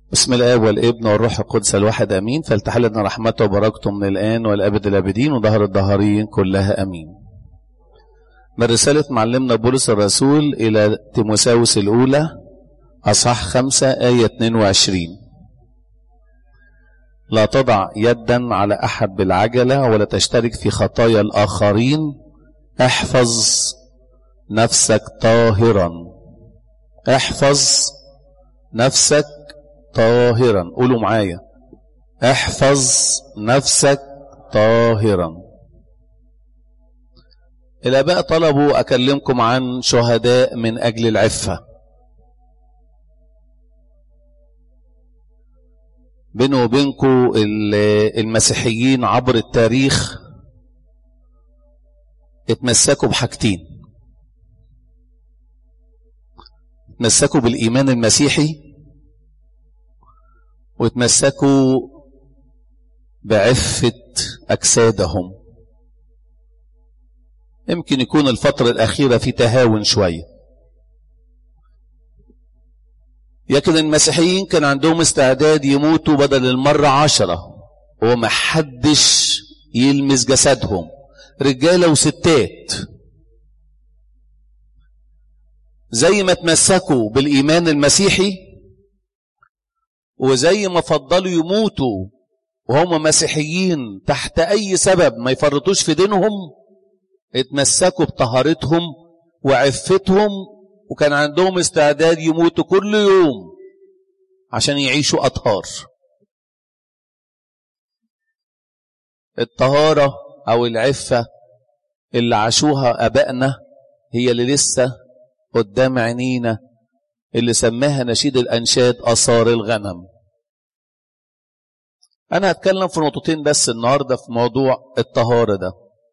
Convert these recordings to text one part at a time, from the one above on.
بسم الآب والابن والروح القدس الواحد أمين فلتحل لنا رحمته وبركته من الآن والأبد الأبدين وظهر الدهرين كلها أمين من رسالة معلمنا بولس الرسول إلى تيموساوس الأولى أصح خمسة آية 22 لا تضع يدا على أحد بالعجلة ولا تشترك في خطايا الآخرين احفظ نفسك طاهرا احفظ نفسك طاهرا قولوا معايا احفظ نفسك طاهرا الآباء طلبوا أكلمكم عن شهداء من أجل العفة بينه وبينكم المسيحيين عبر التاريخ اتمسكوا بحاجتين اتمسكوا بالإيمان المسيحي وتمسكوا بعفة أجسادهم يمكن يكون الفترة الأخيرة في تهاون شوية لكن المسيحيين كان عندهم استعداد يموتوا بدل المرة عشرة وما حدش يلمس جسدهم رجالة وستات زي ما تمسكوا بالإيمان المسيحي وزي ما فضلوا يموتوا وهم مسيحيين تحت أي سبب ما يفرطوش في دينهم اتمسكوا بطهارتهم وعفتهم وكان عندهم استعداد يموتوا كل يوم عشان يعيشوا أطهار الطهارة أو العفة اللي عاشوها أبائنا هي اللي لسه قدام عينينا اللي سماها نشيد الأنشاد أثار الغنم أنا هتكلم في نقطتين بس النهاردة في موضوع الطهارة ده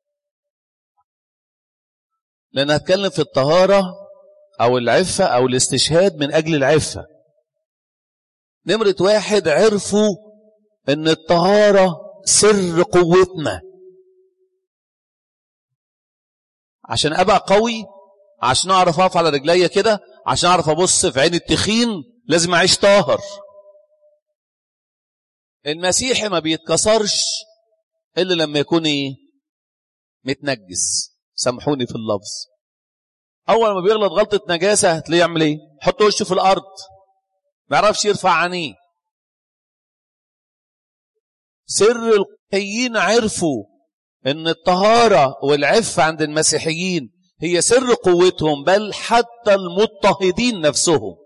لأن هتكلم في الطهارة أو العفة أو الاستشهاد من أجل العفة نمرة واحد عرفوا أن الطهارة سر قوتنا عشان أبقى قوي عشان أعرف أقف على رجليا كده عشان أعرف أبص في عين التخين لازم أعيش طاهر المسيحي ما بيتكسرش إلا لما يكون إيه متنجس سامحوني في اللفظ أول ما بيغلط غلطة نجاسة هتلاقيه يعمل إيه حط وشه في الأرض ما يعرفش يرفع عينيه سر القيين عرفوا ان الطهارة والعفة عند المسيحيين هي سر قوتهم بل حتى المضطهدين نفسهم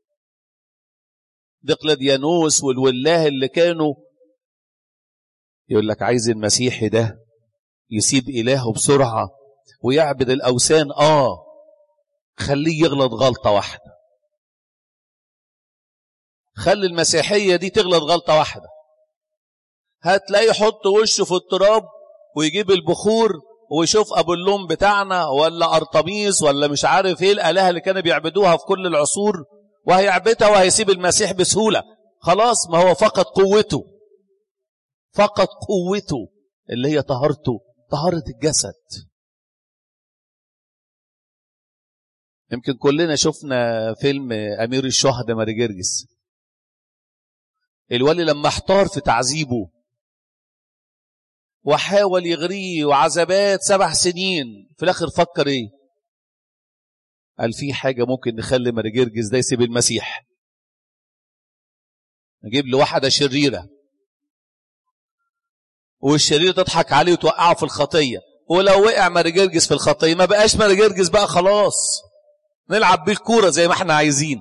دقلديانوس والولاه اللي كانوا يقول لك عايز المسيحي ده يسيب إلهه بسرعة ويعبد الأوثان آه خليه يغلط غلطة واحدة خلي المسيحية دي تغلط غلطة واحدة هتلاقيه يحط وشه في التراب ويجيب البخور ويشوف ابو اللوم بتاعنا ولا ارطميس ولا مش عارف ايه الالهه اللي كانوا بيعبدوها في كل العصور وهيعبدها وهيسيب المسيح بسهوله خلاص ما هو فقد قوته فقد قوته اللي هي طهارته طهاره الجسد يمكن كلنا شفنا فيلم امير الشهداء ماري جرجس الولي لما احتار في تعذيبه وحاول يغريه وعذابات سبع سنين في الاخر فكر ايه قال في حاجه ممكن نخلي مرجرجس ده يسيب المسيح نجيب له واحده شريره والشريره تضحك عليه وتوقعه في الخطيه ولو وقع مرجرجس في الخطيه ما بقاش مرجرجس بقى خلاص نلعب بيه الكوره زي ما احنا عايزين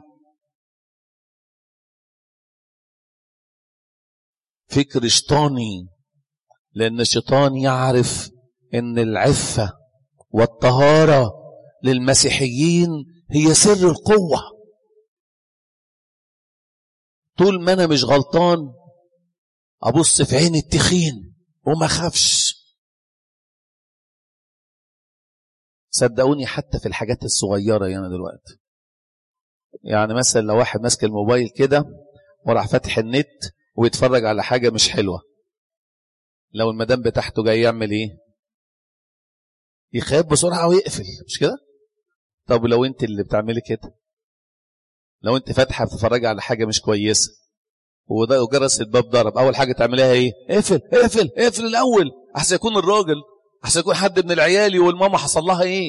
فكر شيطاني لأن الشيطان يعرف أن العفة والطهارة للمسيحيين هي سر القوة طول ما أنا مش غلطان أبص في عين التخين وما خافش صدقوني حتى في الحاجات الصغيرة يعني دلوقتي يعني مثلا لو واحد ماسك الموبايل كده وراح فاتح النت ويتفرج على حاجة مش حلوة لو المدام بتاعته جاي يعمل ايه يخاف بسرعة ويقفل مش كده طب لو انت اللي بتعملي كده لو انت فاتحة بتتفرجي على حاجة مش كويسة وجرس الباب ضرب اول حاجه تعملها ايه اقفل اقفل اقفل الاول احسن يكون الراجل احسن يكون حد من العيال والماما حصل لها ايه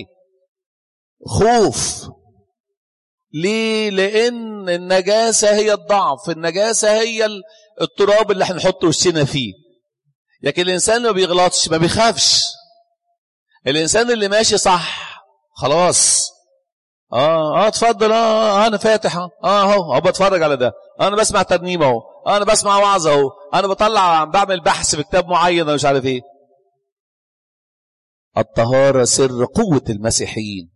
خوف ليه لان النجاسه هي الضعف النجاسه هي التراب اللي هنحط وشنا فيه لكن الانسان اللي ما بيغلطش ما بيخافش الانسان اللي ماشي صح خلاص اه اه اتفضل اه انا فاتح اه اهو اهو بتفرج على ده انا بسمع ترنيم اهو انا بسمع وعظ اهو انا بطلع بعمل بحث في كتاب معين مش عارف ايه الطهاره سر قوه المسيحيين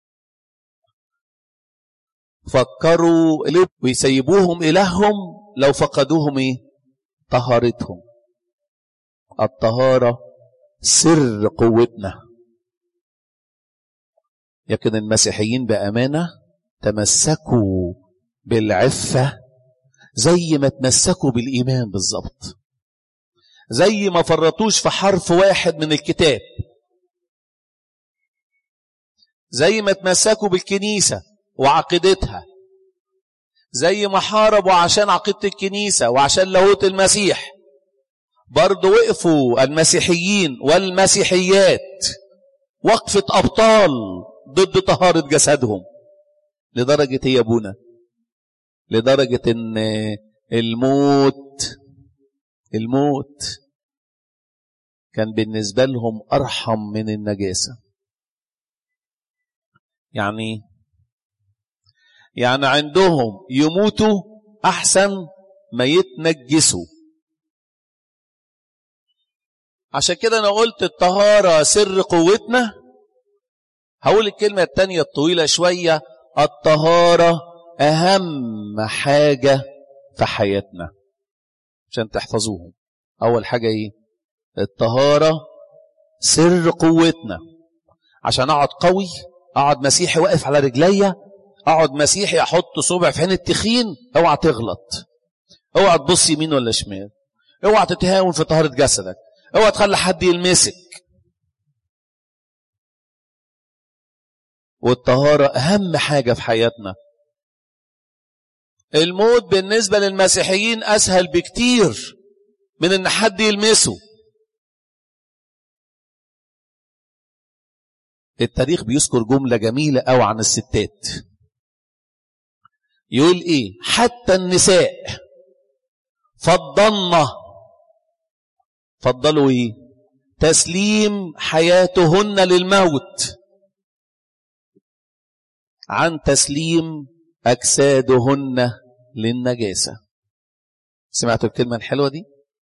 فكروا ويسيبوهم الههم لو فقدوهم ايه طهارتهم الطهاره سر قوتنا لكن المسيحيين بامانه تمسكوا بالعفه زي ما تمسكوا بالايمان بالظبط زي ما فرطوش في حرف واحد من الكتاب زي ما تمسكوا بالكنيسه وعقيدتها زي ما حاربوا عشان عقيده الكنيسه وعشان لاهوت المسيح برضه وقفوا المسيحيين والمسيحيات وقفه ابطال ضد طهارة جسدهم لدرجة هي ابونا لدرجة ان الموت الموت كان بالنسبة لهم أرحم من النجاسة يعني يعني عندهم يموتوا أحسن ما يتنجسوا عشان كده أنا قلت الطهارة سر قوتنا هقول الكلمة التانية الطويلة شوية الطهارة أهم حاجة في حياتنا عشان تحفظوهم أول حاجة إيه الطهارة سر قوتنا عشان أقعد قوي أقعد مسيحي واقف على رجليا أقعد مسيحي أحط صبع في عين التخين اوعى تغلط اوعى تبص يمين ولا شمال اوعى تتهاون في طهارة جسدك اوعى تخلي حد يلمسك والطهارة أهم حاجة في حياتنا الموت بالنسبة للمسيحيين أسهل بكتير من إن حد يلمسه التاريخ بيذكر جملة جميلة أو عن الستات يقول إيه حتى النساء فضلنا فضلوا إيه تسليم حياتهن للموت عن تسليم أجسادهن للنجاسة سمعتوا الكلمة الحلوة دي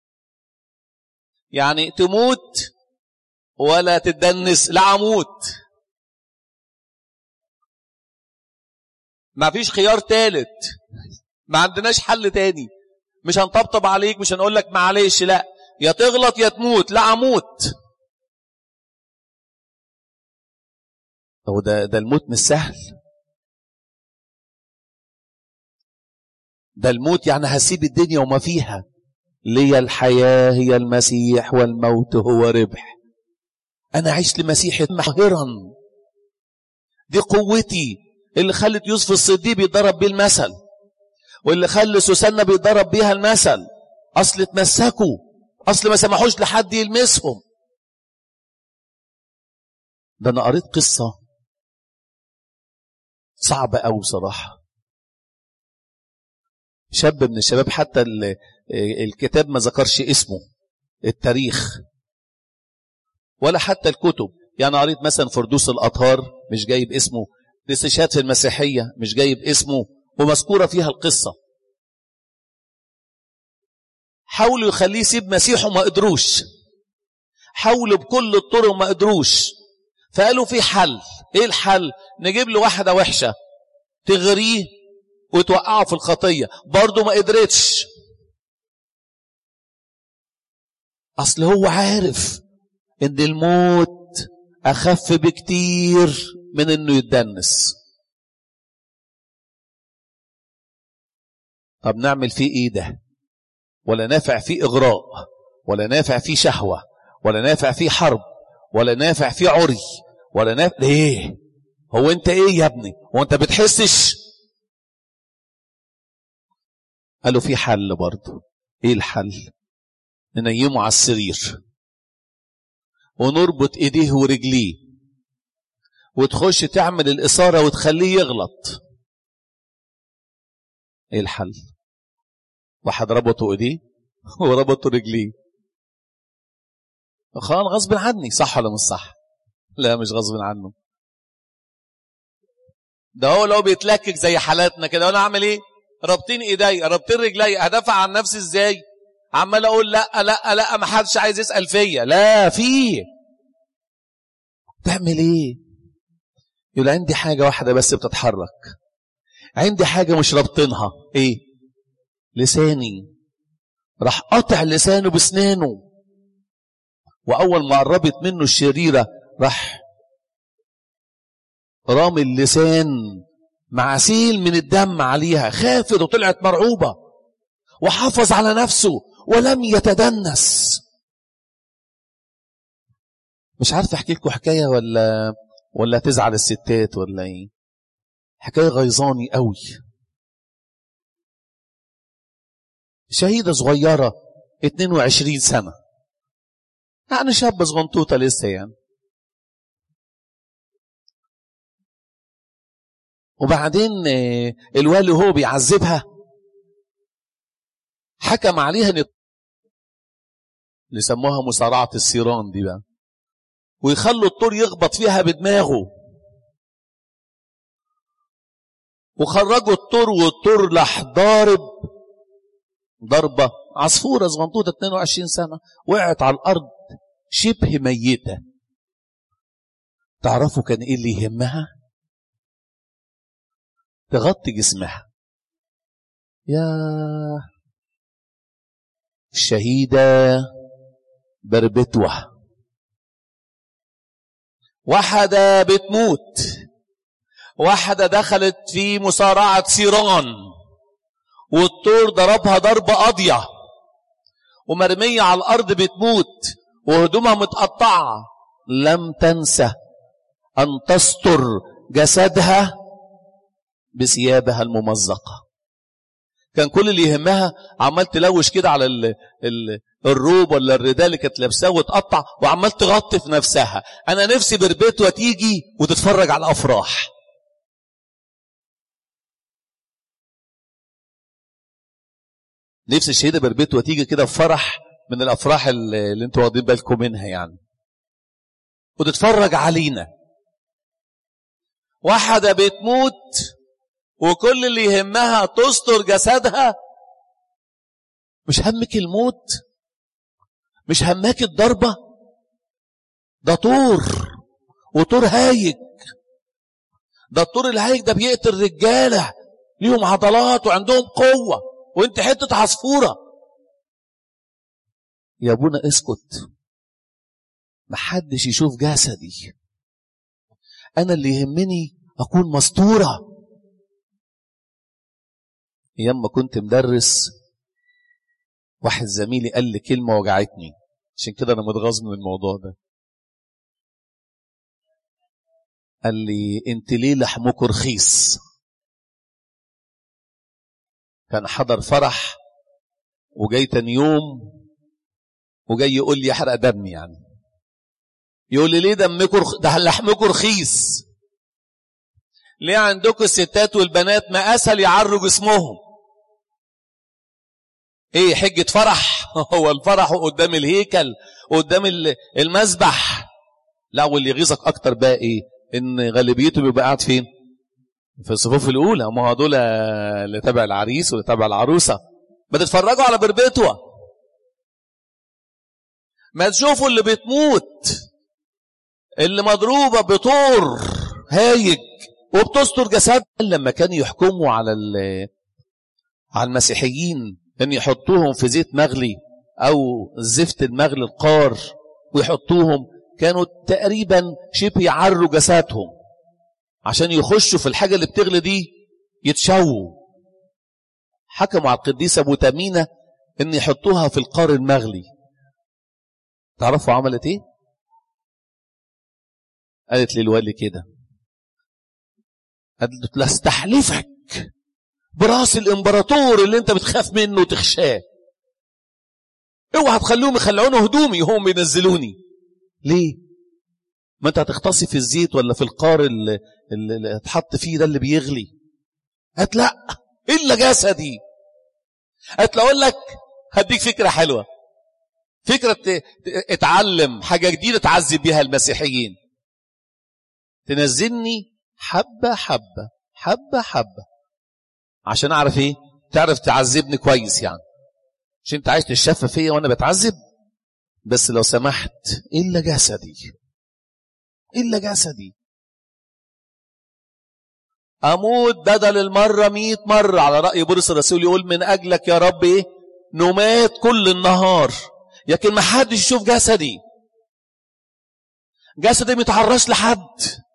يعني تموت ولا تدنس لا اموت ما فيش خيار تالت ما عندناش حل تاني مش هنطبطب عليك مش هنقول لك معلش لا يا تغلط يا تموت لا اموت هو ده ده الموت مش سهل ده الموت يعني هسيب الدنيا وما فيها لي الحياة هي المسيح والموت هو ربح أنا عشت لمسيحي ماهرا دي قوتي اللي خلت يوسف الصديق بيضرب بيه المثل واللي خلى سوسنة بيضرب بيها المثل أصل اتمسكوا أصل ما سمحوش لحد يلمسهم ده أنا قريت قصة صعبة أوي بصراحة شاب من الشباب حتى الكتاب ما ذكرش اسمه التاريخ ولا حتى الكتب يعني قريت مثلا فردوس الأطهار مش جايب اسمه الاستشهاد في المسيحية مش جايب اسمه ومذكورة فيها القصة حاولوا يخليه يسيب مسيحه ما قدروش حاولوا بكل الطرق ما قدروش فقالوا في حل ايه الحل نجيب له واحدة وحشة تغريه وتوقعه في الخطية برضه ما قدرتش اصل هو عارف ان الموت اخف بكتير من انه يتدنس طب نعمل فيه ايه ده ولا نافع فيه اغراء ولا نافع فيه شهوة ولا نافع فيه حرب ولا نافع فيه عري ولا نافع ليه هو انت ايه يا ابني هو انت بتحسش قالوا في حل برضه ايه الحل ننيمه على السرير ونربط ايديه ورجليه وتخش تعمل الإثارة وتخليه يغلط ايه الحل واحد ربطوا ايديه وربطوا رجليه خلاص غصب عني صح ولا مش صح لا مش غصب عنه ده هو لو بيتلكك زي حالاتنا كده وانا اعمل ايه رابطين ايدي رابطين رجلي هدافع عن نفسي ازاي عمال اقول لا لا لا ما حدش عايز يسال فيا لا في تعمل ايه يقول عندي حاجه واحده بس بتتحرك عندي حاجه مش رابطينها ايه لساني راح قطع لسانه بسنانه واول ما قربت منه الشريره راح رامي اللسان مع سيل من الدم عليها خافت وطلعت مرعوبة وحافظ على نفسه ولم يتدنس مش عارف احكي لكم حكاية ولا ولا تزعل الستات ولا ايه حكاية غيظاني قوي شهيدة صغيرة 22 سنة يعني شاب صغنطوطة لسه يعني وبعدين الوالي وهو بيعذبها حكم عليها ان اللي سموها مصارعة السيران دي بقى ويخلوا الطور يخبط فيها بدماغه وخرجوا الطور والطور راح ضارب ضربة عصفورة صغنطوطة 22 سنة وقعت على الأرض شبه ميتة تعرفوا كان ايه اللي يهمها تغطي جسمها يا الشهيدة بربتوة واحدة بتموت واحدة دخلت في مصارعة سيران والطور ضربها ضربة قاضية ومرمية على الأرض بتموت وهدومها متقطعة لم تنسى أن تستر جسدها بثيابها الممزقة كان كل اللي يهمها عمال تلوش كده على ال ال الروب ولا الرداء اللي كانت لابساه وتقطع وعمال تغطي في نفسها انا نفسي بربيتها تيجي وتتفرج على الافراح نفسي الشهيده بربيتها تيجي كده في فرح من الافراح اللي, اللي انتوا واخدين بالكم منها يعني وتتفرج علينا واحده بتموت وكل اللي يهمها تستر جسدها مش همك الموت مش هماك الضربة ده طور وطور هايج ده الطور الهايج ده بيقتل رجالة ليهم عضلات وعندهم قوة وانت حتة عصفورة يا ابونا اسكت محدش يشوف جسدي انا اللي يهمني اكون مستوره ايام ما كنت مدرس واحد زميلي قال لي كلمه وجعتني عشان كده انا متغاظ من الموضوع ده قال لي انت ليه لحمك رخيص كان حضر فرح وجاي تاني يوم وجاي يقول لي يحرق دمي يعني يقول لي ليه دمكم رخ... ده لحمكم رخيص ليه عندكم الستات والبنات ما اسهل يعروا جسمهم ايه حجة فرح هو الفرح قدام الهيكل قدام المسبح لا واللي يغيظك اكتر بقى ايه ان غالبيته بيبقى قاعد فين في الصفوف الاولى ما هو دول اللي تبع العريس واللي تبع العروسه ما تتفرجوا على بربتوة ما تشوفوا اللي بتموت اللي مضروبة بطور هايج وبتستر جسد لما كانوا يحكموا على على المسيحيين ان يحطوهم في زيت مغلي او زفت المغلي القار ويحطوهم كانوا تقريبا شبه يعروا جسدهم عشان يخشوا في الحاجة اللي بتغلي دي يتشووا حكموا على القديسة أبو تمينة ان يحطوها في القار المغلي تعرفوا عملت ايه قالت للولي كده قالت له استحلفك براس الامبراطور اللي انت بتخاف منه وتخشاه اوعى تخليهم يخلعوني هدومي هم بينزلوني ليه ما انت هتغطسي في الزيت ولا في القار اللي, اللي اتحط فيه ده اللي بيغلي قالت لا الا جسدي قالت له اقول لك هديك فكره حلوه فكره اتعلم حاجه جديده تعذب بيها المسيحيين تنزلني حبه حبه حبه حبه عشان اعرف ايه تعرف تعذبني كويس يعني مش انت عايز تشفى فيا وانا بتعذب بس لو سمحت الا جسدي الا جسدي اموت بدل المره مئة مره على راي بولس الرسول يقول من اجلك يا رب ايه نمات كل النهار لكن ما حدش يشوف جسدي جسدي ما يتعرضش لحد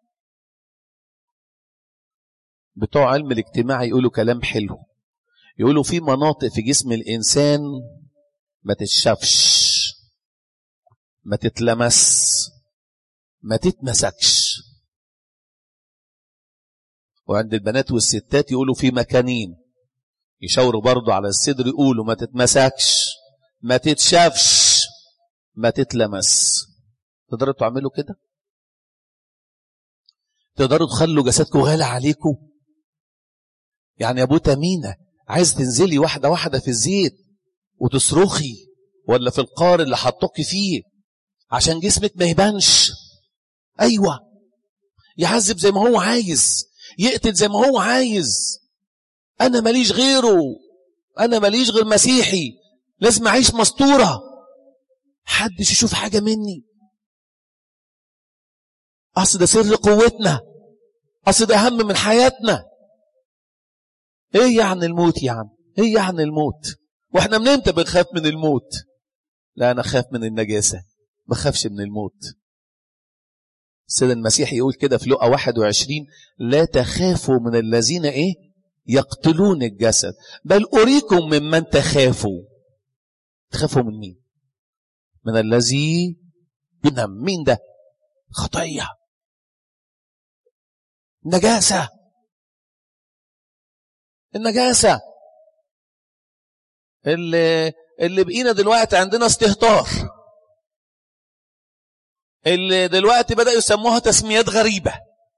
بتوع علم الاجتماع يقولوا كلام حلو يقولوا في مناطق في جسم الإنسان ما تتشافش ما تتلمس ما تتمسكش وعند البنات والستات يقولوا في مكانين يشاوروا برضو على الصدر يقولوا ما تتمسكش ما تتشافش ما تتلمس تقدروا تعملوا كده تقدروا تخلوا جسدكم غالي عليكم يعني يا ابو تمينه عايز تنزلي واحده واحده في الزيت وتصرخي ولا في القار اللي حطوكي فيه عشان جسمك ما يبانش ايوه يعذب زي ما هو عايز يقتل زي ما هو عايز انا ماليش غيره انا ماليش غير مسيحي لازم اعيش مستوره حدش يشوف حاجه مني اصل ده سر قوتنا اصل ده اهم من حياتنا ايه يعني الموت يا عم ايه يعني الموت واحنا من امتى بنخاف من الموت لا انا خاف من النجاسه ما خافش من الموت السيد المسيح يقول كده في لقا 21 لا تخافوا من الذين ايه يقتلون الجسد بل اريكم ممن تخافوا تخافوا من مين من الذي ينام مين ده خطيه نجاسه النجاسة اللي اللي بقينا دلوقتي عندنا استهتار اللي دلوقتي بدأوا يسموها تسميات غريبة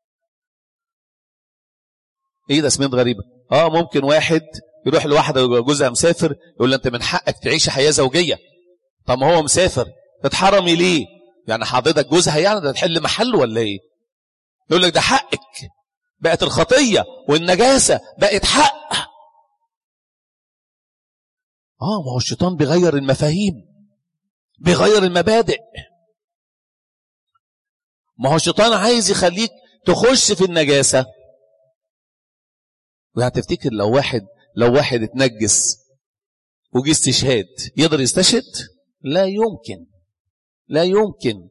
ايه تسميات غريبة اه ممكن واحد يروح لواحدة جوزها مسافر يقول له انت من حقك تعيش حياة زوجية طب ما هو مسافر تتحرمي ليه يعني حضرتك جوزها يعني ده تحل محله ولا ايه يقول لك ده حقك بقت الخطية والنجاسة بقت حق اه ما هو الشيطان بيغير المفاهيم بيغير المبادئ ما هو الشيطان عايز يخليك تخش في النجاسة وهتفتكر لو واحد لو واحد اتنجس وجي استشهاد يقدر يستشهد لا يمكن لا يمكن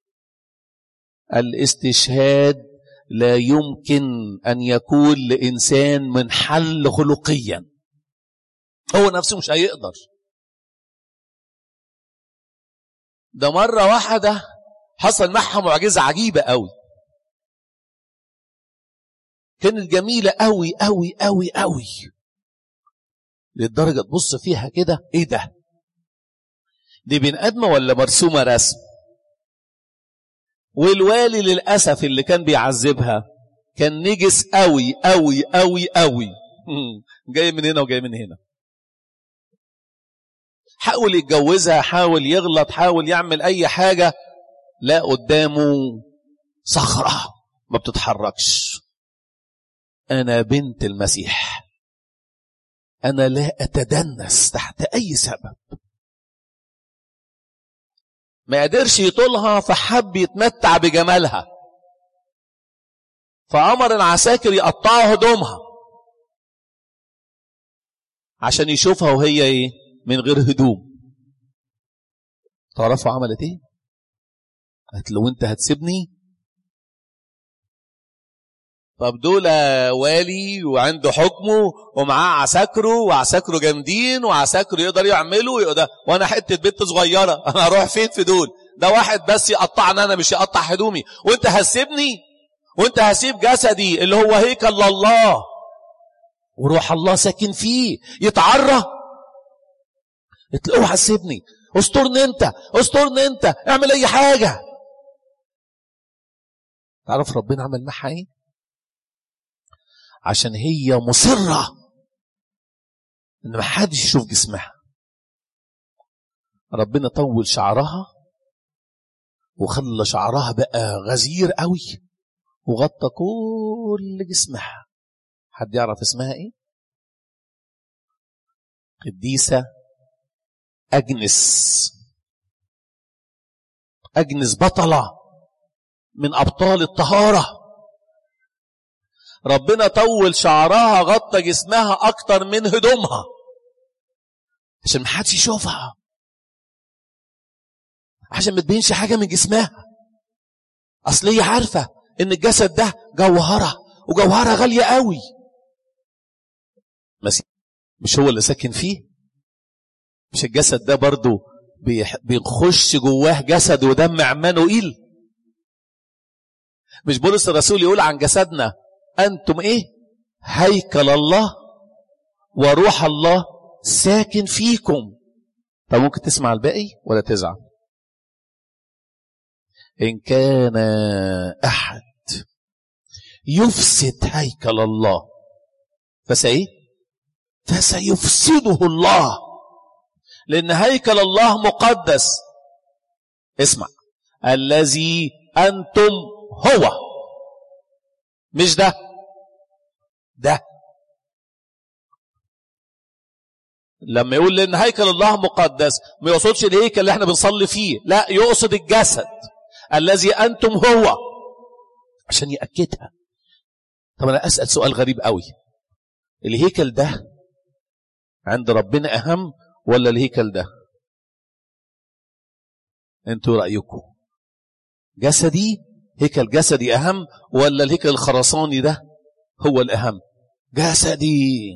الاستشهاد لا يمكن أن يكون لإنسان منحل خلقيا هو نفسه مش هيقدر ده مرة واحدة حصل معها معجزة عجيبة قوي كانت جميلة قوي قوي قوي قوي للدرجة تبص فيها كده ايه ده دي بن ادمه ولا مرسومة رسم والوالي للأسف اللي كان بيعذبها كان نجس قوي قوي قوي قوي جاي من هنا وجاي من هنا حاول يتجوزها حاول يغلط حاول يعمل أي حاجة لا قدامه صخرة ما بتتحركش أنا بنت المسيح أنا لا أتدنس تحت أي سبب ما قدرش يطولها فحب يتمتع بجمالها فأمر العساكر يقطعوا هدومها عشان يشوفها وهي ايه من غير هدوم تعرفوا عملت ايه قالت له انت هتسيبني طب دول والي وعنده حكمه ومعاه عساكره وعساكره جامدين وعساكره يقدر يعملوا يقدر وانا حته بنت صغيره انا هروح فين في دول ده واحد بس يقطعني انا مش يقطع هدومي وانت هتسيبني وانت هسيب جسدي اللي هو هيكل لله وروح الله ساكن فيه يتعرى اوعى سيبني استرني انت استرني انت اعمل اي حاجه تعرف ربنا عمل معها ايه عشان هي مصره ان ما حدش يشوف جسمها ربنا طول شعرها وخلى شعرها بقى غزير قوي وغطى كل جسمها حد يعرف اسمها ايه قديسة أجنس أجنس بطلة من أبطال الطهارة ربنا طول شعرها غطى جسمها أكتر من هدومها عشان محدش يشوفها عشان ما تبينش حاجة من جسمها أصل هي عارفة إن الجسد ده جوهرة وجوهرة غالية قوي مش هو اللي ساكن فيه مش الجسد ده برضو بيخش جواه جسد ودم عمانوئيل مش بولس الرسول يقول عن جسدنا أنتم إيه هيكل الله وروح الله ساكن فيكم طب ممكن تسمع الباقي ولا تزعل إن كان أحد يفسد هيكل الله فسإيه فسيفسده الله لأن هيكل الله مقدس اسمع الذي أنتم هو مش ده ده لما يقول لأن هيكل الله مقدس ما يقصدش الهيكل اللي احنا بنصلي فيه لا يقصد الجسد الذي أنتم هو عشان يأكدها طب أنا أسأل سؤال غريب قوي الهيكل ده عند ربنا أهم ولا الهيكل ده انتوا رأيكم جسدي هيكل جسدي أهم ولا الهيكل الخرساني ده هو الأهم جسدي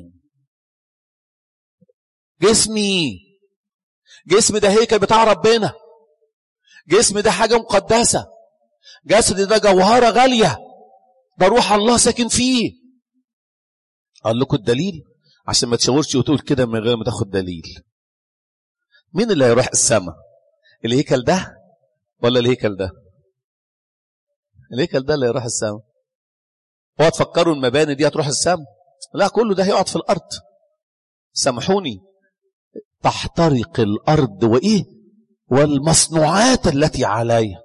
جسمي جسمي ده هيكل بتاع ربنا جسمي ده حاجة مقدسة جسدي ده جوهرة غالية ده روح الله ساكن فيه قال لكم الدليل عشان ما تشاورش وتقول كده من غير ما تاخد دليل مين اللي هيروح السماء الهيكل ده ولا الهيكل ده الهيكل ده اللي هيروح السماء هو تفكروا المباني دي هتروح السماء لا كله ده هيقعد في الارض سامحوني تحترق الارض وايه والمصنوعات التي عليها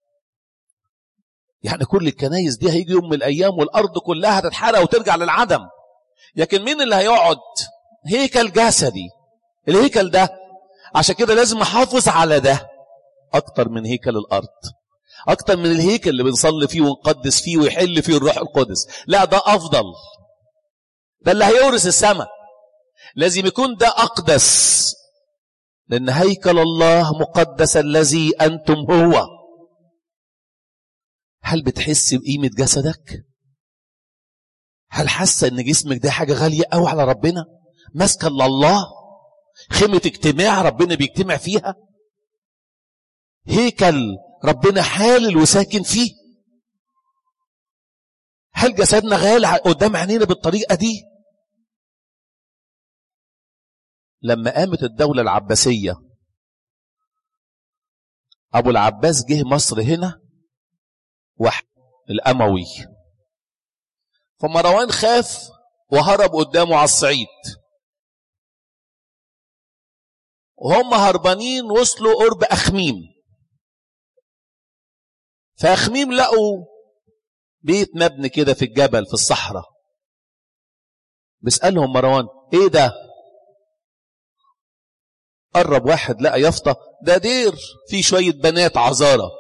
يعني كل الكنايس دي هيجي يوم من الايام والارض كلها هتتحرق وترجع للعدم لكن مين اللي هيقعد هيكل جسدي الهيكل ده عشان كده لازم احافظ على ده اكتر من هيكل الارض اكتر من الهيكل اللي بنصلي فيه ونقدس فيه ويحل فيه الروح القدس لا ده افضل ده اللي هيورث السماء لازم يكون ده اقدس لان هيكل الله مقدس الذي انتم هو هل بتحس بقيمه جسدك هل حاسه ان جسمك ده حاجه غاليه قوي على ربنا ماسكه لله خيمه اجتماع ربنا بيجتمع فيها هيكل ربنا حالل وساكن فيه هل جسدنا غالي قدام عينينا بالطريقه دي لما قامت الدولة العباسية أبو العباس جه مصر هنا واحد الأموي فمروان خاف وهرب قدامه على الصعيد وهم هربانين وصلوا قرب أخميم فأخميم لقوا بيت مبني كده في الجبل في الصحراء بيسألهم مروان ايه ده قرب واحد لقى يافطة ده دير فيه شوية بنات عذارة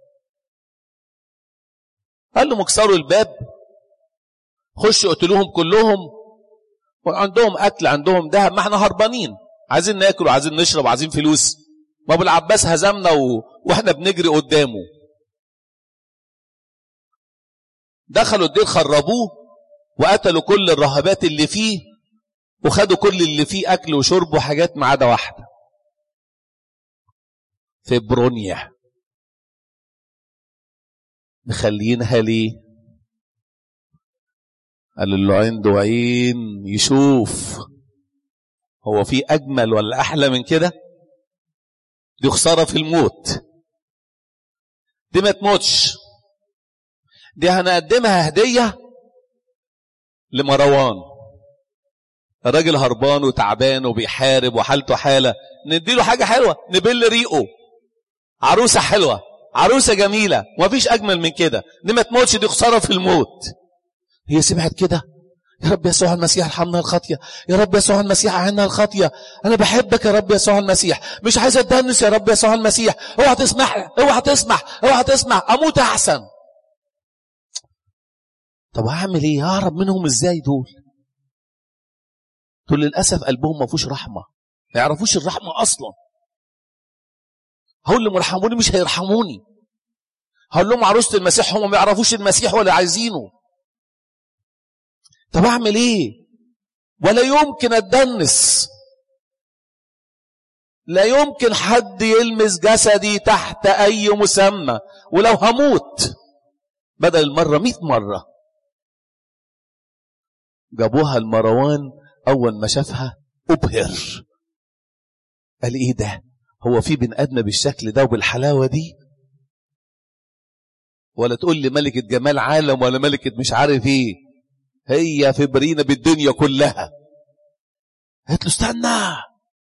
قال له مكسروا الباب خشوا قتلوهم كلهم وعندهم أكل عندهم ذهب ما احنا هربانين عايزين ناكل وعايزين نشرب وعايزين فلوس ما ابو العباس هزمنا و... واحنا بنجري قدامه دخلوا الدير خربوه وقتلوا كل الرهبات اللي فيه وخدوا كل اللي فيه اكل وشرب وحاجات ما عدا واحده في برونيا مخلينها ليه قال اللي عنده عين يشوف هو في أجمل ولا أحلى من كده دي خسارة في الموت دي ما تموتش دي هنقدمها هدية لمروان الراجل هربان وتعبان وبيحارب وحالته حالة نديله حاجة حلوة نبل ريقه عروسة حلوة عروسة جميلة ومفيش أجمل من كده دي ما تموتش دي خسارة في الموت هي سمعت كده يا رب يسوع المسيح ارحمنا الخطية يا رب يسوع المسيح عنا الخطية أنا بحبك يا رب يسوع المسيح مش عايز أتدنس يا رب يسوع المسيح اوعى تسمح اوعى تسمح اوعى تسمح أموت أحسن طب هعمل ايه ههرب منهم ازاي دول دول للأسف قلبهم ما فيهوش رحمة ما يعرفوش الرحمة أصلا هقول لهم ارحموني مش هيرحموني هقول لهم عروسة المسيح هم ما يعرفوش المسيح ولا عايزينه طب اعمل ايه ولا يمكن اتدنس لا يمكن حد يلمس جسدي تحت اي مسمى ولو هموت بدل المرة مئة مرة جابوها المروان اول ما شافها ابهر قال ايه ده هو في بن ادم بالشكل ده وبالحلاوه دي ولا تقول لي ملكه جمال عالم ولا ملكه مش عارف ايه هي فبرينا بالدنيا كلها قالت له استنى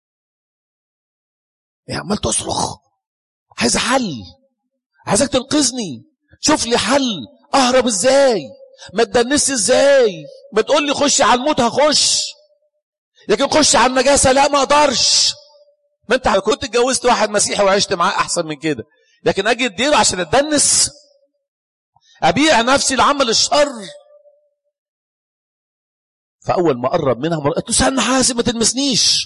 يا عمال تصرخ عايز حل عايزك تنقذني شوف لي حل اهرب ازاي ما تدنس ازاي ما تقول لي خش على الموت هخش لكن خش على النجاسه لا ما اقدرش ما انت كنت اتجوزت واحد مسيحي وعشت معاه احسن من كده لكن اجي اديله عشان اتدنس ابيع نفسي لعمل الشر فاول ما قرب منها قالت له استنى حاسب ما تلمسنيش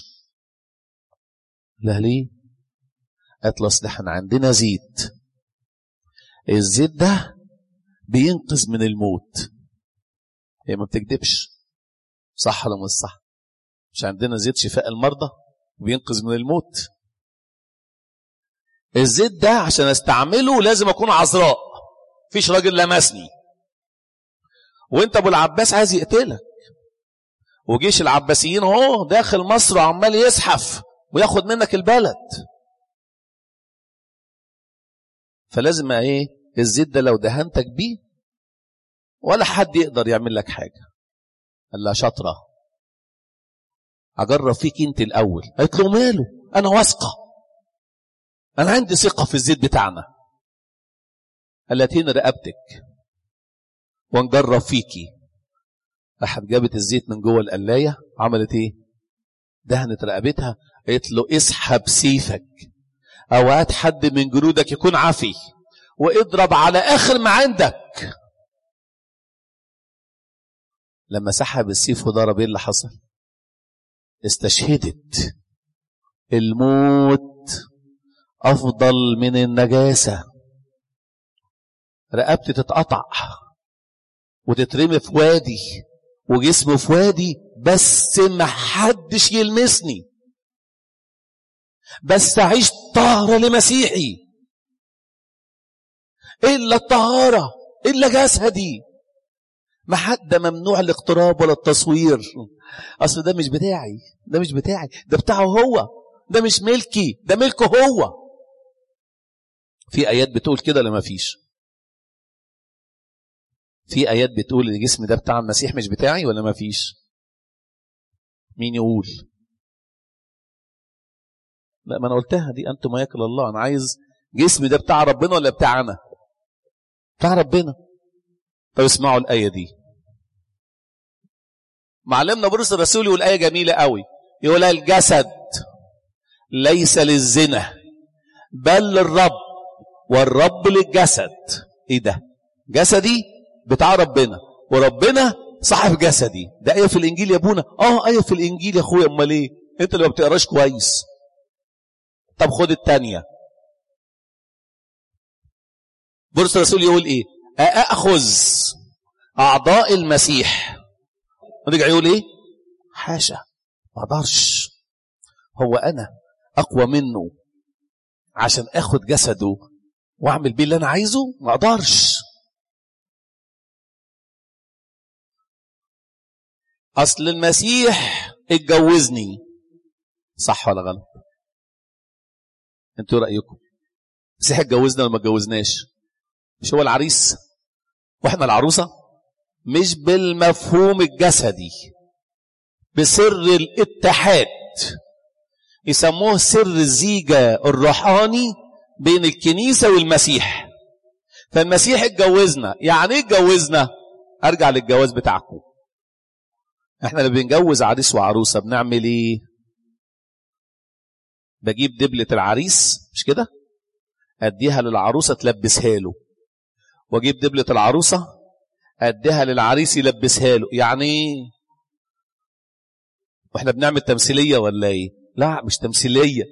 لا ليه قالت له اصل احنا عندنا زيت الزيت ده بينقذ من الموت هي ما بتكذبش صح ولا مش صح مش عندنا زيت شفاء المرضى بينقذ من الموت الزيت ده عشان استعمله لازم اكون عذراء فيش راجل لمسني وانت ابو العباس عايز يقتلك وجيش العباسيين اهو داخل مصر وعمال يزحف وياخد منك البلد فلازم ايه الزيت ده لو دهنتك بيه ولا حد يقدر يعمل لك حاجه قال لها شاطره اجرب فيك انت الاول قالت له ماله انا واثقه انا عندي ثقه في الزيت بتاعنا التين رقبتك ونجرب فيكي راحت جابت الزيت من جوه القلايه عملت ايه دهنت رقبتها قالت له اسحب سيفك او هات حد من جنودك يكون عافي واضرب على اخر ما عندك لما سحب السيف وضرب ايه اللي حصل استشهدت الموت افضل من النجاسه رقبتي تتقطع وتترمي في وادي وجسمه في وادي بس ما حدش يلمسني بس اعيش طهرة لمسيحي الا الطهارة الا جسدي ما حد ممنوع الاقتراب ولا التصوير اصل ده مش بتاعي ده مش بتاعي ده بتاعه هو ده مش ملكي ده ملكه هو في ايات بتقول كده ولا ما فيش في ايات بتقول الجسم ده بتاع المسيح مش بتاعي ولا ما فيش مين يقول لا ما انا قلتها دي انتم ياكل الله انا عايز جسمي ده بتاع ربنا ولا بتاع انا بتاع ربنا طب اسمعوا الايه دي معلمنا بولس الرسول يقول ايه جميله قوي يقول الجسد ليس للزنا بل للرب والرب للجسد ايه ده جسدي بتاع ربنا وربنا صاحب جسدي ده ايه في الانجيل يا ابونا اه ايه في الانجيل يا اخويا امال ايه انت اللي ما بتقراش كويس طب خد الثانيه بولس الرسول يقول ايه اخذ اعضاء المسيح ورجع يقول ايه حاشا ما اقدرش هو انا اقوى منه عشان اخد جسده واعمل بيه اللي انا عايزه ما اقدرش اصل المسيح اتجوزني صح ولا غلط انتوا رايكم المسيح اتجوزنا ولا ما اتجوزناش مش هو العريس واحنا العروسه مش بالمفهوم الجسدي بسر الاتحاد يسموه سر الزيجة الروحاني بين الكنيسة والمسيح فالمسيح اتجوزنا يعني ايه اتجوزنا ارجع للجواز بتاعكم احنا اللي بنجوز عريس وعروسة بنعمل ايه بجيب دبلة العريس مش كده اديها للعروسة تلبسها له واجيب دبلة العروسة اديها للعريس يلبسها له يعني ايه واحنا بنعمل تمثيلية ولا ايه لا مش تمثيلية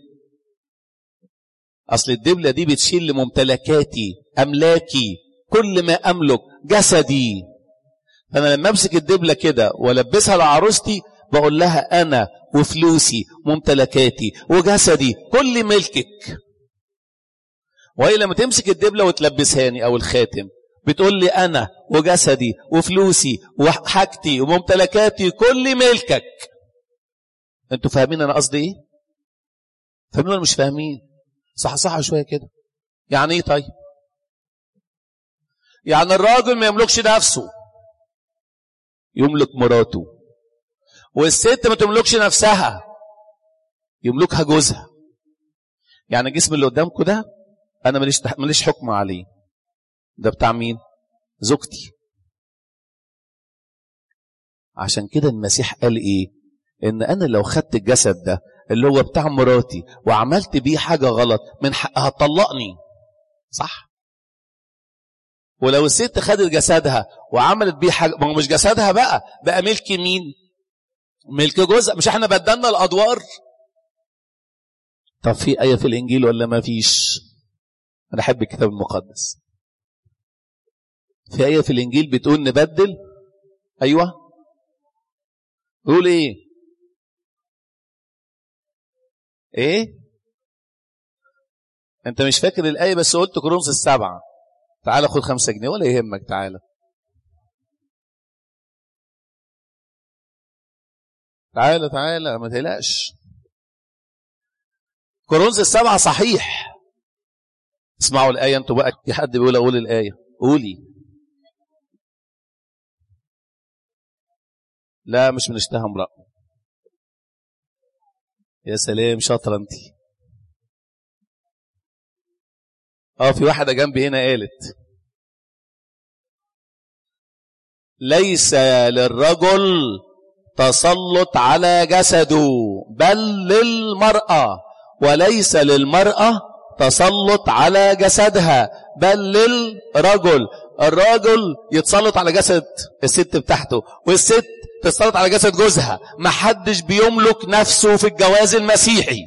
اصل الدبلة دي بتشيل لممتلكاتي املاكي كل ما املك جسدي فانا لما امسك الدبلة كده والبسها لعروستي بقول لها انا وفلوسي ممتلكاتي وجسدي كل ملكك وهي لما تمسك الدبلة وتلبسهاني او الخاتم بتقول لي انا وجسدي وفلوسي وحاجتي وممتلكاتي كل ملكك انتوا فاهمين انا قصدي ايه فاهمين ولا مش فاهمين صح صح شويه كده يعني ايه طيب يعني الراجل ما يملكش نفسه يملك مراته والست ما تملكش نفسها يملكها جوزها يعني الجسم اللي قدامكم ده انا ماليش ماليش حكم عليه ده بتاع مين زوجتي عشان كده المسيح قال ايه ان انا لو خدت الجسد ده اللي هو بتاع مراتي وعملت بيه حاجه غلط من حقها تطلقني صح ولو الست خدت جسدها وعملت بيه حاجه ما هو مش جسدها بقى بقى ملك مين ملك جزء مش احنا بدلنا الادوار طب في ايه في الانجيل ولا ما فيش انا احب الكتاب المقدس في ايه في الانجيل بتقول نبدل ايوه قول ايه ايه انت مش فاكر الايه بس قلت كرونس السبعه تعالى خد خمسة جنيه ولا يهمك تعالى تعالى تعالى ما تقلقش كورنثوس السبعة صحيح اسمعوا الآية انتوا بقى في حد بيقول أقول الآية قولي لا مش بنشتهى امرأة يا سلام شاطرة انت اه في واحدة جنبي هنا قالت ليس للرجل تسلط على جسده بل للمرأة وليس للمرأة تسلط على جسدها بل للرجل الراجل يتسلط على جسد الست بتاعته والست تتسلط على جسد جوزها محدش بيملك نفسه في الجواز المسيحي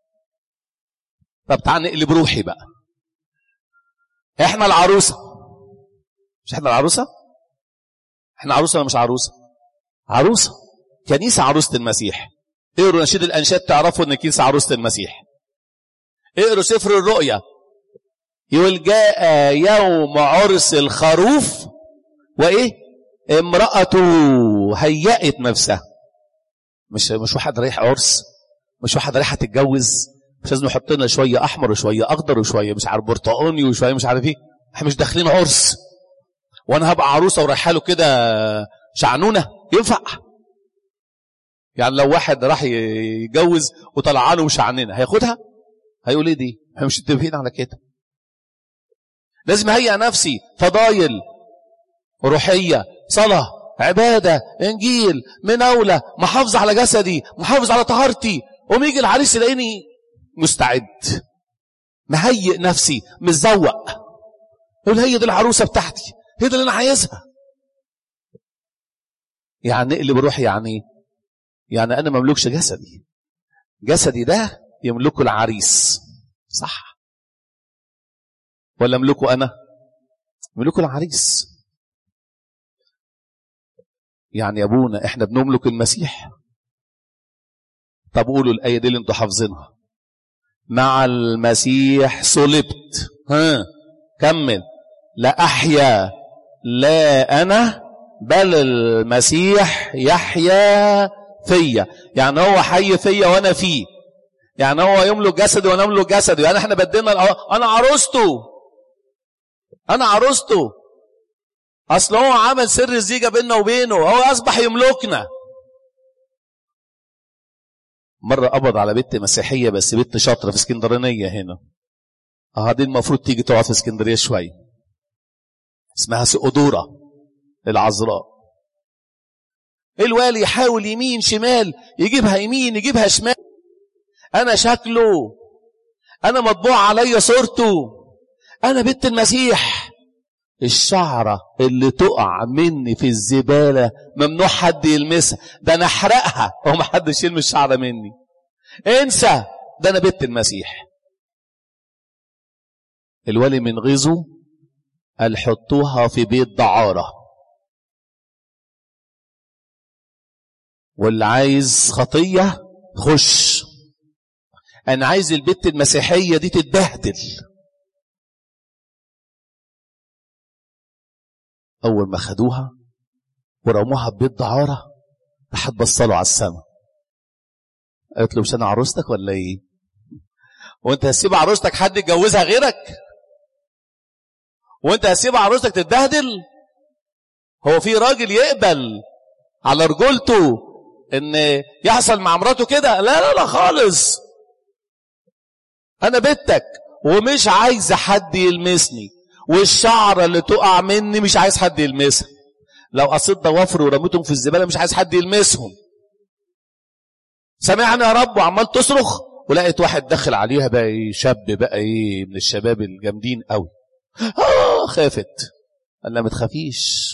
طب تعال نقلب روحي بقى احنا العروسة مش احنا العروسة احنا عروسة ولا مش عروسة عروسة كنيسة عروسة المسيح اقروا نشيد الأنشاد تعرفوا ان الكنيسة عروسة المسيح اقروا سفر الرؤيا يقول جاء يوم عرس الخروف وايه امرأته هيأت نفسها مش مش واحد رايح عرس مش واحد رايحه تتجوز مش لازم نحط لنا شويه احمر وشويه اخضر وشويه مش عارف برتقاني وشويه مش عارف ايه احنا مش داخلين عرس وانا هبقى عروسه ورايحه له كده شعنونه ينفع يعني لو واحد راح يتجوز وطلع له شعنونه هياخدها هيقول ايه دي احنا مش متفقين على كده لازم اهيئ نفسي فضايل روحيه صلاه عباده انجيل مناوله محافظه على جسدي محافظ على طهارتي قوم يجي العريس يلاقيني مستعد مهيئ نفسي متزوق يقول هي دي العروسه بتاعتي هي دي اللي انا عايزها يعني نقلب روحي يعني يعني انا مملكش جسدي جسدي ده يملكه العريس صح ولا املكه انا يملكه العريس يعني يا ابونا احنا بنملك المسيح طب قولوا الايه دي اللي انتوا حافظينها مع المسيح صلبت ها كمل لا احيا لا انا بل المسيح يحيا فيا يعني هو حي فيا وانا فيه يعني هو يملك جسدي وانا املك جسدي يعني احنا بدينا انا عروسته انا عروسته اصل هو عمل سر الزيجة بيننا وبينه هو اصبح يملكنا مرة قبض على بنت مسيحية بس بنت شاطرة في اسكندرانية هنا اه دي المفروض تيجي تقعد في اسكندرية شوية اسمها سقدورة العذراء الوالي يحاول يمين شمال يجيبها يمين يجيبها شمال انا شكله انا مطبوع عليا صورته انا بنت المسيح الشعرة اللي تقع مني في الزبالة ممنوع حد يلمسها ده انا احرقها وما حدش يلمس الشعرة مني انسى ده انا بنت المسيح الولي من غيظه قال حطوها في بيت دعارة واللي عايز خطية خش انا عايز البت المسيحية دي تتبهدل اول ما خدوها ورموها ببيت دعارة راحت بصله على السما قالت له مش انا عروستك ولا ايه وانت هتسيب عروستك حد يتجوزها غيرك وانت هتسيب عروستك تتبهدل هو في راجل يقبل على رجولته ان يحصل مع مراته كده لا لا لا خالص انا بنتك ومش عايز حد يلمسني والشعره اللي تقع مني مش عايز حد يلمسها لو قصيت ضوافر ورميتهم في الزباله مش عايز حد يلمسهم سامعني يا رب وعمال تصرخ ولقيت واحد دخل عليها بقى ايه شاب بقى ايه من الشباب الجامدين قوي اه خافت قال لها ما تخافيش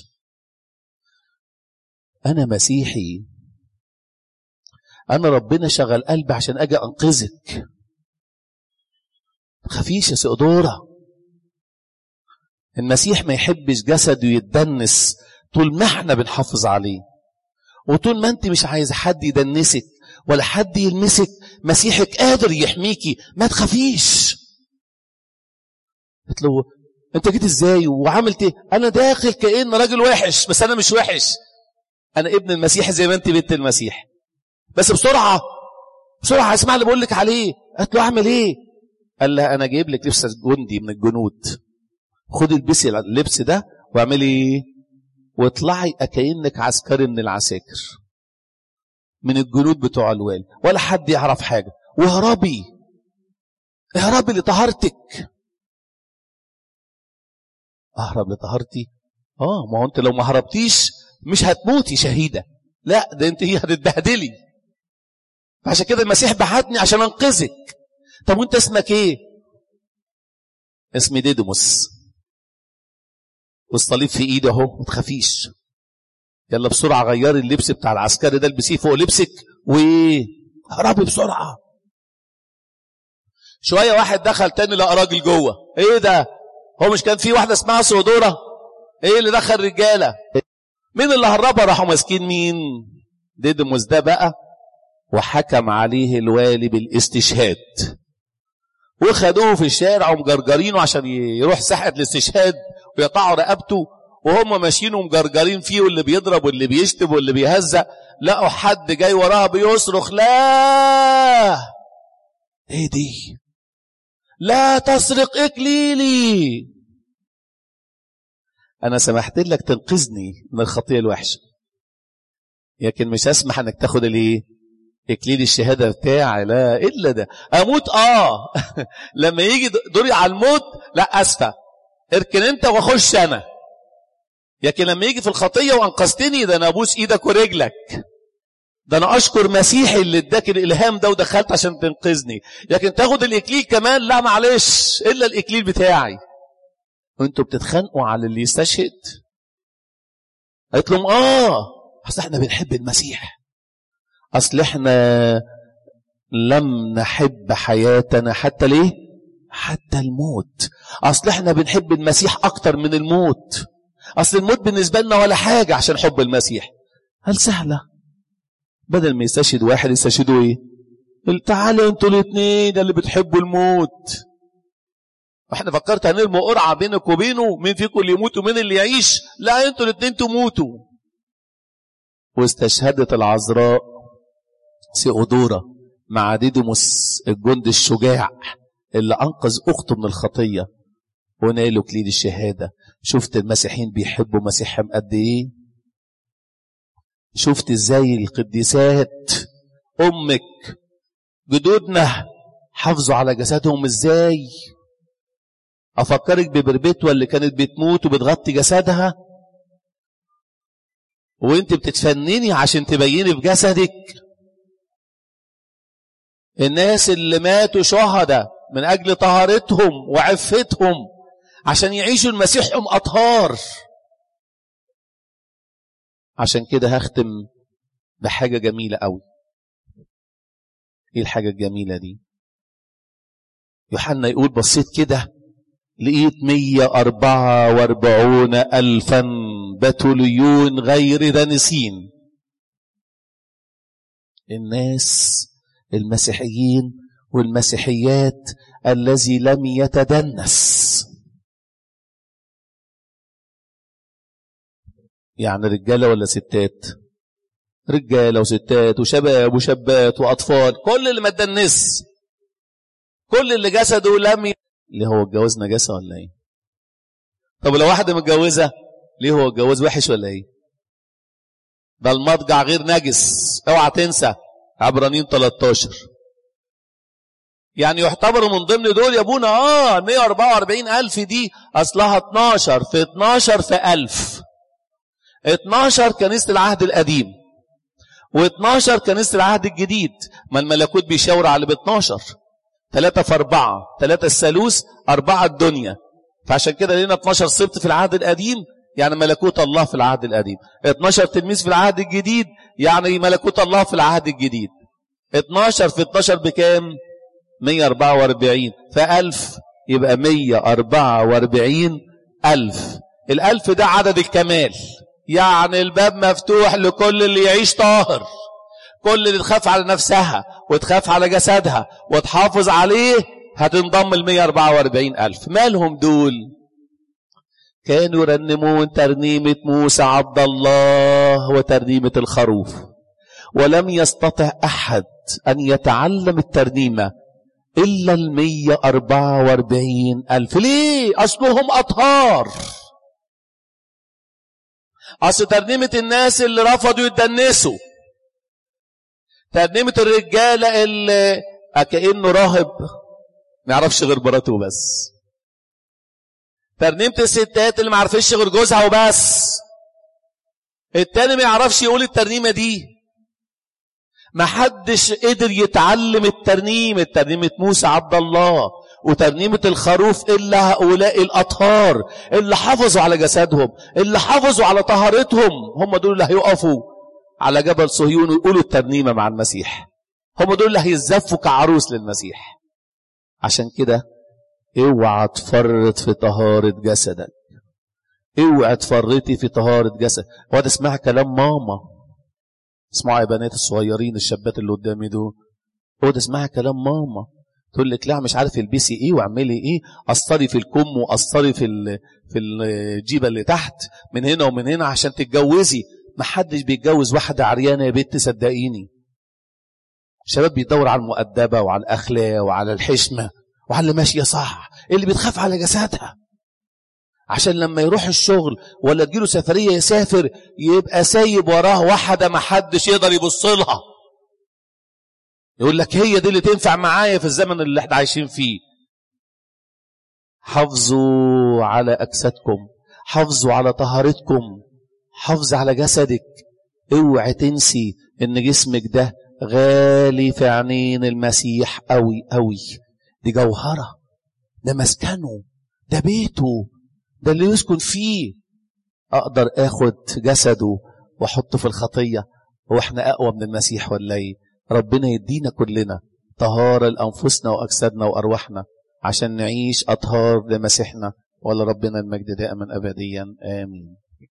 انا مسيحي انا ربنا شغل قلبي عشان اجي انقذك ما تخافيش يا سقدوره المسيح ما يحبش جسده يتدنس طول ما احنا بنحافظ عليه وطول ما انت مش عايز حد يدنسك ولا حد يلمسك مسيحك قادر يحميكي ما تخافيش قلت له انت جيت ازاي وعملت ايه انا داخل كأن راجل وحش بس انا مش وحش انا ابن المسيح زي ما انت بنت المسيح بس بسرعة بسرعة اسمع اللي بقول لك عليه قلت له اعمل ايه قال لها انا جايب لك لبس جندي من الجنود خدي البسي اللبس ده واعملي ايه واطلعي كأنك عسكري من العساكر من الجنود بتوع الوالي ولا حد يعرف حاجة واهربي اهربي لطهارتك اهرب لطهارتي اه ما هو انت لو ما هربتيش مش هتموتي شهيدة لا ده انت هي هتتبهدلي عشان كده المسيح بعتني عشان انقذك طب وانت اسمك ايه اسمي ديدموس والصليب في ايدي اهو ما تخافيش يلا بسرعه غيري اللبس بتاع العسكري ده البسيه فوق لبسك وايه هربي بسرعه شويه واحد دخل تاني لقى راجل جوه ايه ده هو مش كان في واحده اسمها سودوره ايه اللي دخل رجاله مين اللي هربها راحوا ماسكين مين ديدموس ده بقى وحكم عليه الوالي بالاستشهاد وخدوه في الشارع ومجرجرينه عشان يروح ساحه الاستشهاد ويقطعوا رقبته وهم ماشيين ومجرجرين فيه واللي بيضرب واللي بيشتم واللي بيهزق لقوا حد جاي وراها بيصرخ لا ايه دي لا تسرق اكليلي انا سمحت لك تنقذني من الخطيه الوحشه لكن مش هسمح انك تاخد الايه اكليل الشهاده بتاعي لا الا ده اموت اه لما يجي دوري على الموت لا اسفه اركن انت واخش انا لكن لما يجي في الخطيه وانقذتني ده انا ابوس ايدك ورجلك ده انا اشكر مسيحي اللي اداك الالهام ده ودخلت عشان تنقذني لكن تاخد الاكليل كمان لا معلش الا الاكليل بتاعي وانتوا بتتخانقوا على اللي يستشهد قالت لهم اه اصل احنا بنحب المسيح اصل احنا لم نحب حياتنا حتى ليه حتى الموت اصل احنا بنحب المسيح اكتر من الموت اصل الموت بالنسبه لنا ولا حاجه عشان حب المسيح هل سهله بدل ما يستشهد واحد يستشهدوا ايه تعالوا انتوا الاثنين اللي بتحبوا الموت احنا فكرت هنرموا قرعه بينك وبينه مين فيكم اللي يموت ومين اللي يعيش لا انتوا الاثنين تموتوا واستشهدت العذراء سيودورا مع ديدوموس الجند الشجاع اللي أنقذ أخته من الخطية ونالوا كليل الشهادة شفت المسيحيين بيحبوا مسيحهم قد إيه شفت إزاي القديسات أمك جدودنا حافظوا على جسدهم إزاي أفكرك ببربتوة اللي كانت بتموت وبتغطي جسدها وانت بتتفنني عشان تبيني بجسدك الناس اللي ماتوا شهداء من أجل طهارتهم وعفتهم عشان يعيشوا المسيحهم أطهار عشان كده هختم بحاجة جميلة قوي ايه الحاجة الجميلة دي يوحنا يقول بصيت كده لقيت مية أربعة واربعون ألفا بتوليون غير دانسين الناس المسيحيين والمسيحيات الذي لم يتدنس يعني رجاله ولا ستات رجاله وستات وشباب وشابات واطفال كل اللي ما تدنس كل اللي جسده لم ي... ليه هو الجواز نجاسه ولا ايه طب لو واحده متجوزه ليه هو الجواز وحش ولا ايه ده المضجع غير نجس اوعى تنسى عبرانيين 13 يعني يعتبروا من ضمن دول يا ابونا اه 144 ألف دي أصلها 12 في 12 في 1000 12 كنيسة العهد القديم و12 كنيسة العهد الجديد ما الملكوت بيشاور على ب 12 ثلاثة في أربعة ثلاثة الثالوث أربعة الدنيا فعشان كده لنا 12 سبط في العهد القديم يعني ملكوت الله في العهد القديم 12 تلميذ في العهد الجديد يعني ملكوت الله في العهد الجديد 12 في 12 بكام 144 فألف يبقى 144 ألف الألف ده عدد الكمال يعني الباب مفتوح لكل اللي يعيش طاهر كل اللي تخاف على نفسها وتخاف على جسدها وتحافظ عليه هتنضم ال 144 ألف مالهم دول كانوا يرنمون ترنيمة موسى عبد الله وترنيمة الخروف ولم يستطع أحد أن يتعلم الترنيمة إلا المية أربعة واربعين ألف ليه أصلهم أطهار أصل ترنيمة الناس اللي رفضوا يتدنسوا ترنيمة الرجالة اللي كأنه راهب ما يعرفش غير مراته بس ترنيمة الستات اللي ما عرفش غير جوزها وبس التاني ما يعرفش يقول الترنيمة دي ما حدش قدر يتعلم الترنيمة ترنيمة موسى عبد الله وترنيمة الخروف إلا هؤلاء الأطهار اللي حافظوا على جسدهم اللي حافظوا على طهارتهم هم دول اللي هيقفوا على جبل صهيون ويقولوا الترنيمة مع المسيح هم دول اللي هيزفوا كعروس للمسيح عشان كده اوعى تفرط في طهارة جسدك اوعى تفرطي في طهارة جسد هو ده اسمها كلام ماما اسمعوا يا بنات الصغيرين الشابات اللي قدامي دول هو ده اسمها كلام ماما تقول لك لا مش عارف البسي ايه واعملي ايه قصري في الكم وقصري في في الجيبه اللي تحت من هنا ومن هنا عشان تتجوزي ما حدش بيتجوز واحده عريانه يا بنت صدقيني الشباب بيدور على المؤدبه وعلى الاخلاق وعلى الحشمه وعلى اللي ماشيه صح اللي بتخاف على جسدها عشان لما يروح الشغل ولا تجيله سفريه يسافر يبقى سايب وراه واحده ما حدش يقدر يبص لها يقول لك هي دي اللي تنفع معايا في الزمن اللي احنا عايشين فيه حافظوا على اجسادكم حافظوا على طهارتكم حافظ على جسدك اوعي تنسي ان جسمك ده غالي في عينين المسيح قوي قوي دي جوهرة ده مسكنه ده بيته ده اللي يسكن فيه اقدر اخد جسده واحطه في الخطية واحنا اقوى من المسيح ولا ايه ربنا يدينا كلنا طهارة لأنفسنا وأجسادنا وأرواحنا عشان نعيش أطهار لمسيحنا ولربنا المجد دائما أبديا آمين